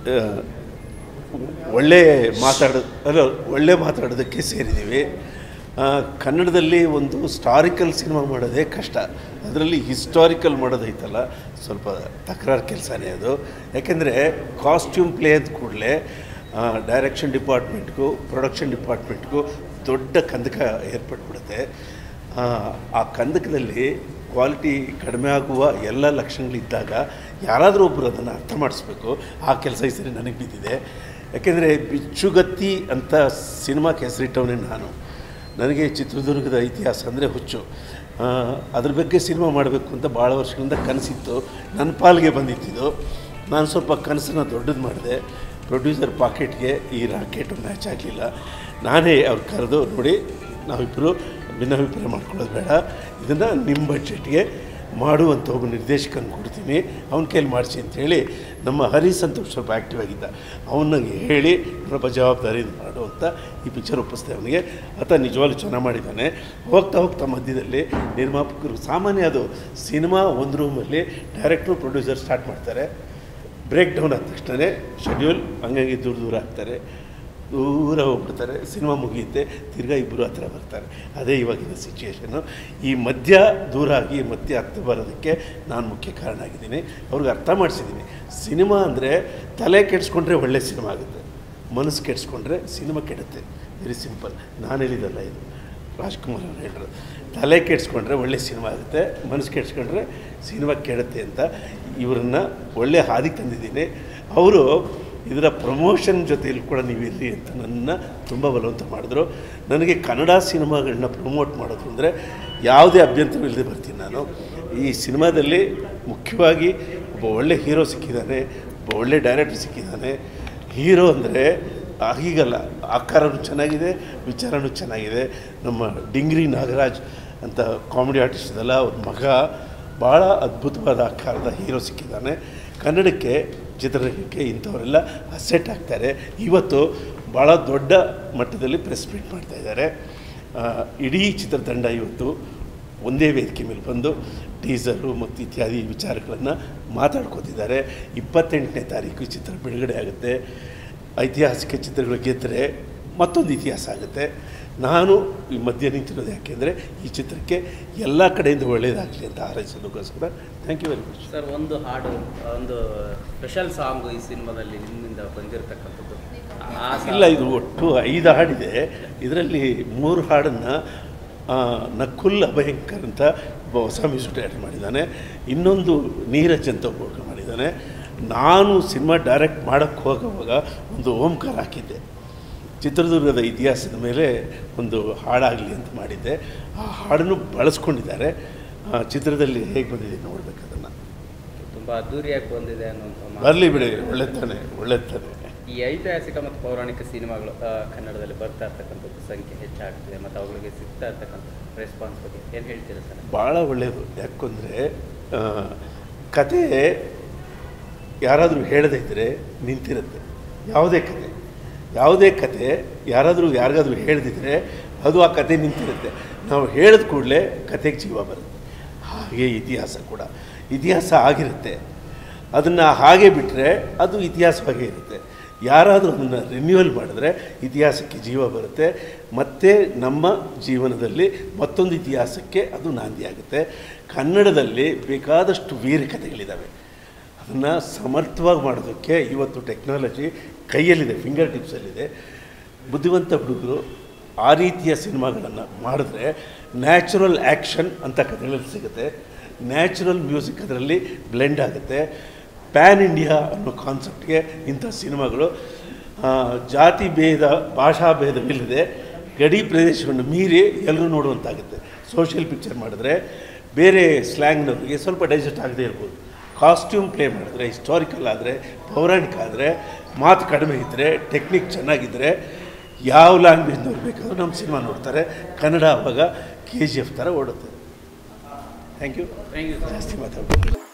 ಆ, ಒಳ್ಳೆ ಮಾತಾಡೋ ಅಲ್ಲ ಒಳ್ಳೆ ಮಾತಾಡೋದಕ್ಕೆ ಸೇರಿದ್ದೀವಿ ಆ, ಕನ್ನಡದಲ್ಲಿ ಒಂದು ಸ್ಟಾರಿಕಲ್ ಸಿನಿಮಾ ಮಾಡೋದೇ ಕಷ್ಟ ಅದರಲ್ಲಿ ಹಿಸ್ಟಾರಿಕಲ್ ಮಾಡೋದೈತಲ್ಲ ಸ್ವಲ್ಪ ತಕರಾರು ಕೆಲಸನೇ ಅದು ಯಾಕೆಂದರೆ ಕಾಸ್ಟ್ಯೂಮ್ ಪ್ಲೇ ಅಂದ ಕೂಡಲೇ ಡೈರೆಕ್ಷನ್ ಡಿಪಾರ್ಟ್ಮೆಂಟ್ಗೂ ಪ್ರೊಡಕ್ಷನ್ ಡಿಪಾರ್ಟ್ಮೆಂಟ್ಗೂ ದೊಡ್ಡ ಕಂದಕ ಏರ್ಪಟ್ಬಿಡುತ್ತೆ ಆ, ಆ ಕಂದಕದಲ್ಲಿ ಕ್ವಾಲಿಟಿ ಕಡಿಮೆ ಆಗುವ ಎಲ್ಲ ಲಕ್ಷಣಗಳಿದ್ದಾಗ ಯಾರಾದರೂ ಒಬ್ಬರು ಅದನ್ನು ಅರ್ಥ ಮಾಡಿಸ್ಬೇಕು ಆ ಕೆಲಸ ಈ ಸರಿ ನನಗೆ ಬಿದ್ದಿದೆ ಯಾಕೆಂದರೆ ಬಿಚ್ಚುಗತ್ತಿ ಅಂತ ಸಿನಿಮಾಕ್ಕೆ ಹೆಸರಿಟ್ಟವನೇ ನಾನು ನನಗೆ ಚಿತ್ರದುರ್ಗದ ಇತಿಹಾಸ ಅಂದರೆ ಹುಚ್ಚು ಆ, ಅದ್ರ ಬಗ್ಗೆ ಸಿನಿಮಾ ಮಾಡಬೇಕು ಅಂತ ಭಾಳ ವರ್ಷಗಳಿಂದ ಕನಸಿತ್ತು ನನ್ನ ಪಾಲಿಗೆ ಬಂದಿತ್ತಿದ್ದು ನಾನು ಸ್ವಲ್ಪ ಕನಸನ್ನು ದೊಡ್ಡದು ಮಾಡಿದೆ ಪ್ರೊಡ್ಯೂಸರ್ ಪಾಕೆಟ್ಗೆ ಈ ರಾಕೆಟು ಮ್ಯಾಚ್ ಆಗಲಿಲ್ಲ ನಾನೇ ಅವ್ರು ಕರೆದು ನೋಡಿ ನಾವಿಬ್ಬರು ಭಿನ್ನಾಭಿಪ್ರಾಯ ಮಾಡ್ಕೊಳ್ಳೋದು ಬೇಡ ಇದನ್ನು ನಿಮ್ಮ ಬಡ್ಜೆಟ್ಗೆ ಮಾಡುವಂಥ ಒಬ್ಬ ನಿರ್ದೇಶಕನ ಕೊಡ್ತೀನಿ ಅವನ ಕೈಲಿ ಮಾಡಿಸಿ ಅಂತೇಳಿ ನಮ್ಮ ಹರಿ ಸಂತೋಷ್ ಸ್ವಲ್ಪ ಆ್ಯಕ್ಟಿವ್ ಆಗಿದ್ದ ಅವನಿಗೆ ಹೇಳಿ ಸ್ವಲ್ಪ ಜವಾಬ್ದಾರಿಯಿಂದ ಮಾಡು ಅಂತ ಈ ಪಿಕ್ಚರ್ ಒಪ್ಪಿಸ್ದೆ ಅವನಿಗೆ ಆತ ನಿಜವಾಗ್ಲೂ ಚೆನ್ನಾಗಿ ಮಾಡಿದ್ದಾನೆ ಹೋಗ್ತಾ ಹೋಗ್ತಾ ಮಧ್ಯದಲ್ಲಿ ನಿರ್ಮಾಪಕರು ಸಾಮಾನ್ಯ ಅದು ಸಿನಿಮಾ ಒಂದು ರೂಮಲ್ಲಿ ಡೈರೆಕ್ಟ್ರು ಪ್ರೊಡ್ಯೂಸರ್ ಸ್ಟಾರ್ಟ್ ಮಾಡ್ತಾರೆ ಬ್ರೇಕ್ ಡೌನ್ ಆದ ತಕ್ಷಣ ಶೆಡ್ಯೂಲ್ ಹಂಗಾಗಿ ದೂರ ದೂರ ಆಗ್ತಾರೆ ದೂರ ಹೋಗ್ಬಿಡ್ತಾರೆ ಸಿನಿಮಾ ಮುಗಿಯುತ್ತೆ ತಿರ್ಗಾ ಇಬ್ಬರು ಹತ್ರ ಬರ್ತಾರೆ ಅದೇ ಇವಾಗಿನ ಸಿಚುವೇಶನ್ನು ಈ ಮಧ್ಯ ದೂರ ಆಗಿ ಮಧ್ಯ ಹತ್ತು ಬರೋದಕ್ಕೆ ನಾನು ಮುಖ್ಯ ಕಾರಣ ಆಗಿದ್ದೀನಿ ಅವ್ರಿಗೆ ಅರ್ಥ ಮಾಡಿಸಿದ್ದೀನಿ ಸಿನಿಮಾ ಅಂದರೆ ತಲೆ ಕೆಡಿಸ್ಕೊಂಡ್ರೆ ಒಳ್ಳೆ ಸಿನಿಮಾ ಆಗುತ್ತೆ ಮನಸ್ಸು ಕೆಡಿಸ್ಕೊಂಡ್ರೆ ಸಿನಿಮಾ ಕೆಡುತ್ತೆ ವೆರಿ ಸಿಂಪಲ್ ನಾನು ಹೇಳಿದಲ್ಲ ಇದು ರಾಜ್ಕುಮಾರ್ ಅವರು ಹೇಳಿದ್ರು ತಲೆ ಕೆಡಿಸ್ಕೊಂಡ್ರೆ ಒಳ್ಳೆ ಸಿನಿಮಾ ಆಗುತ್ತೆ ಮನಸ್ಸು ಕೆಡಿಸ್ಕೊಂಡ್ರೆ ಸಿನಿಮಾ ಕೆಡುತ್ತೆ ಅಂತ ಇವರನ್ನು ಒಳ್ಳೆ ಹಾದಿಗೆ ತಂದಿದ್ದೀನಿ ಅವರು ಇದರ ಪ್ರಮೋಷನ್ ಜೊತೆಯಲ್ಲಿ ಕೂಡ ನೀವು ಇರಲಿ ಅಂತ ನನ್ನ ತುಂಬ ಬಲವಂತ ಮಾಡಿದ್ರು ನನಗೆ ಕನ್ನಡ ಸಿನಿಮಾಗಳನ್ನ ಪ್ರಮೋಟ್ ಮಾಡೋದು ಅಂದರೆ ಯಾವುದೇ ಅಭ್ಯಂತರ ಇಲ್ಲದೆ ಬರ್ತೀನಿ ನಾನು ಈ ಸಿನಿಮಾದಲ್ಲಿ ಮುಖ್ಯವಾಗಿ ಒಬ್ಬ ಒಳ್ಳೆ ಹೀರೋ ಸಿಕ್ಕಿದ್ದಾನೆ ಒಬ್ಬ ಒಳ್ಳೆ ಡೈರೆಕ್ಟರ್ ಸಿಕ್ಕಿದ್ದಾನೆ ಹೀರೋ ಅಂದರೆ ಹೀಗಲ್ಲ ಆಕಾರನೂ ಚೆನ್ನಾಗಿದೆ ವಿಚಾರನೂ ಚೆನ್ನಾಗಿದೆ ನಮ್ಮ ಡಿಂಗ್ರಿ ನಾಗರಾಜ್ ಅಂತ ಕಾಮಿಡಿ ಆರ್ಟಿಸ್ಟ್ ಇದಲ್ಲ ಅವ್ರ ಮಗ ಭಾಳ ಅದ್ಭುತವಾದ ಆಕಾರದ ಹೀರೋ ಸಿಕ್ಕಿದ್ದಾನೆ ಕನ್ನಡಕ್ಕೆ ಚಿತ್ರರಂಗಕ್ಕೆ ಇಂಥವರೆಲ್ಲ ಅಸೆಟ್ ಆಗ್ತಾರೆ ಇವತ್ತು ಭಾಳ ದೊಡ್ಡ ಮಟ್ಟದಲ್ಲಿ ಪ್ರೆಸ್ ಮೀಟ್ ಮಾಡ್ತಾ ಇದ್ದಾರೆ ಆ, ಇಡೀ ಚಿತ್ರತಂಡ ಇವತ್ತು ಒಂದೇ ವೇದಿಕೆ ಮೇಲೆ ಬಂದು ಟೀಸರು ಮತ್ತು ಇತ್ಯಾದಿ ವಿಚಾರಗಳನ್ನು ಮಾತಾಡ್ಕೋತಿದ್ದಾರೆ ಇಪ್ಪತ್ತೆಂಟನೇ ತಾರೀಕು ಈ ಚಿತ್ರ ಬಿಡುಗಡೆ ಆಗುತ್ತೆ ಐತಿಹಾಸಿಕ ಚಿತ್ರಗಳು ಗೆದ್ದರೆ ಮತ್ತೊಂದು ಇತಿಹಾಸ ಆಗುತ್ತೆ ನಾನು ಈ ಮಧ್ಯೆ ನಿಂತಿರೋದು ಯಾಕೆಂದರೆ ಈ ಚಿತ್ರಕ್ಕೆ ಎಲ್ಲ ಕಡೆಯಿಂದ ಒಳ್ಳೆಯದಾಗಲಿ ಅಂತ ಹಾರೈಸೋದಕ್ಕೋಸ್ಕರ thank you very much sir ಒಂದು ಹಾಡು ಒಂದು ಸ್ಪೆಷಲ್ ಸಾಂಗ್ ಈ ಸಿನಿಮಾದಲ್ಲಿ ನಿಮ್ಮಿಂದ ಬಂದಿರತಕ್ಕಂಥದ್ದು ಆ song- ಇಲ್ಲ ಇದು ಒಟ್ಟು ಐದು ಹಾಡಿದೆ ಇದರಲ್ಲಿ ಮೂರು ಹಾಡನ್ನು ನಕುಲ್ ಅಭಯಂಕರ್ ಅಂತ ಒಬ್ಬ ಹೊಸ ಮ್ಯೂಸಿಕ್ ಡೈರೆಕ್ಟರ್ ಮಾಡಿದ್ದಾನೆ ಇನ್ನೊಂದು ನೀರಜ್ ಅಂತ ಒಬ್ಬ ಹುಡುಗ ಮಾಡಿದ್ದಾನೆ ನಾನು ಸಿನಿಮಾ ಡೈರೆಕ್ಟ್ ಮಾಡೋಕ್ಕೆ ಹೋಗುವಾಗ ಒಂದು ಓಂಕಾರ ಹಾಕಿದ್ದೆ ಚಿತ್ರದುರ್ಗದ ಇತಿಹಾಸದ ಮೇಲೆ ಒಂದು ಹಾಡಾಗಲಿ ಅಂತ ಮಾಡಿದ್ದೆ ಆ ಹಾಡನ್ನು ಬಳಸ್ಕೊಂಡಿದ್ದಾರೆ ಆ ಚಿತ್ರದಲ್ಲಿ ಹೇಗೆ ಬಂದಿದೆ ನೋಡ್ಬೇಕು ಅದನ್ನು ತುಂಬಾ ಅದ್ದೂರಿಯಾಗಿ ಬಂದಿದೆ ಅನ್ನುವಂಥ ಮಾತು. ಬರಲಿ ಬಿಡಿ ಒಳ್ಳೆ ತಾನೆ ಒಳ್ಳೆ ತಾನೆ ಈ ಐತಿಹಾಸಿಕ ಮತ್ತು ಪೌರಾಣಿಕ ಸಿನಿಮಾಗಳು ಆ, ಕನ್ನಡದಲ್ಲಿ ಬರ್ತಾ ಇರ್ತಕ್ಕಂಥದ್ದು ಸಂಖ್ಯೆ ಹೆಚ್ಚಾಗ್ತಿದೆ ಮತ್ತು ಅವುಗಳಿಗೆ ಸಿಗ್ತಾ ಇರ್ತಕ್ಕಂಥ ರೆಸ್ಪಾನ್ಸ್ ಬಗ್ಗೆ ಏನು ಹೇಳ್ತೀರಾ ಸರ್ ಭಾಳ ಒಳ್ಳೆಯದು ಯಾಕಂದರೆ ಕತೆ ಯಾರಾದರೂ ಹೇಳದಿದ್ದರೆ ನಿಂತಿರುತ್ತೆ ಯಾವುದೇ ಕತೆ ಯಾವುದೇ ಕತೆ ಯಾರಾದರೂ ಯಾರಿಗಾದ್ರೂ ಹೇಳದಿದ್ದರೆ ಅದು ಆ ಕತೆ ನಿಂತಿರುತ್ತೆ ನಾವು ಹೇಳಿದ ಕೂಡಲೇ ಕತೆಗೆ ಜೀವ ಬರುತ್ತೆ ಹಾಗೆ ಇತಿಹಾಸ ಕೂಡ ಇತಿಹಾಸ ಆಗಿರುತ್ತೆ ಅದನ್ನು ಹಾಗೆ ಬಿಟ್ಟರೆ ಅದು ಇತಿಹಾಸವಾಗೇ ಇರುತ್ತೆ ಯಾರಾದರೂ ಅದನ್ನು ರಿನ್ಯೂವಲ್ ಮಾಡಿದ್ರೆ ಇತಿಹಾಸಕ್ಕೆ ಜೀವ ಬರುತ್ತೆ ಮತ್ತು ನಮ್ಮ ಜೀವನದಲ್ಲಿ ಮತ್ತೊಂದು ಇತಿಹಾಸಕ್ಕೆ ಅದು ನಾಂದಿಯಾಗುತ್ತೆ ಕನ್ನಡದಲ್ಲಿ ಬೇಕಾದಷ್ಟು ವೀರಕಥೆಗಳಿದ್ದಾವೆ ಅದನ್ನು ಸಮರ್ಥವಾಗಿ ಮಾಡೋದಕ್ಕೆ ಇವತ್ತು ಟೆಕ್ನಾಲಜಿ ಕೈಯಲ್ಲಿದೆ ಫಿಂಗರ್ ಟಿಪ್ಸಲ್ಲಿದೆ ಬುದ್ಧಿವಂತ ಹುಡುಗರು ಆ ರೀತಿಯ ಸಿನಿಮಾಗಳನ್ನು ಮಾಡಿದ್ರೆ ನ್ಯಾಚುರಲ್ ಆ್ಯಕ್ಷನ್ ಅಂತ ಕಥೆಗಳಲ್ಲಿ ಸಿಗುತ್ತೆ ನ್ಯಾಚುರಲ್ ಮ್ಯೂಸಿಕ್ ಅದರಲ್ಲಿ ಬ್ಲೆಂಡ್ ಆಗುತ್ತೆ ಪ್ಯಾನ್ ಇಂಡಿಯಾ ಅನ್ನೋ ಕಾನ್ಸೆಪ್ಟ್ಗೆ ಇಂಥ ಸಿನಿಮಾಗಳು ಆ, ಜಾತಿ ಭೇದ ಭಾಷಾ ಭೇದವಿಲ್ಲದೆ ಗಡಿ ಪ್ರದೇಶವನ್ನು ಮೀರಿ ಎಲ್ಲರೂ ನೋಡುವಂತಾಗುತ್ತೆ ಸೋಷಿಯಲ್ ಪಿಕ್ಚರ್ ಮಾಡಿದ್ರೆ ಬೇರೆ ಸ್ಲ್ಯಾಂಗ್ನವರಿಗೆ ಸ್ವಲ್ಪ ಡೈಜೆಸ್ಟ್ ಆಗದೆ ಇರ್ಬೋದು ಕಾಸ್ಟ್ಯೂಮ್ ಪ್ಲೇ ಮಾಡಿದ್ರೆ ಹಿಸ್ಟಾರಿಕಲ್ ಆದರೆ ಪೌರಾಣಿಕ ಆದರೆ ಮಾತು ಕಡಿಮೆ ಇದ್ದರೆ ಟೆಕ್ನಿಕ್ ಚೆನ್ನಾಗಿದ್ದರೆ ಯಾವ ಲ್ಯಾಂಗ್ವೇಜ್ನವ್ರು ಬೇಕಾದ್ರೂ ನಮ್ಮ ಸಿನಿಮಾ ನೋಡ್ತಾರೆ ಕನ್ನಡ ಅವಾಗ ಕೆ ಜಿ ಎಫ್ ಥರ ಓಡುತ್ತೆ ಥ್ಯಾಂಕ್ ಯು ಥ್ಯಾಂಕ್ ಯು ಜಾಸ್ತಿ ಮಾತಾಡ್ಬೋದು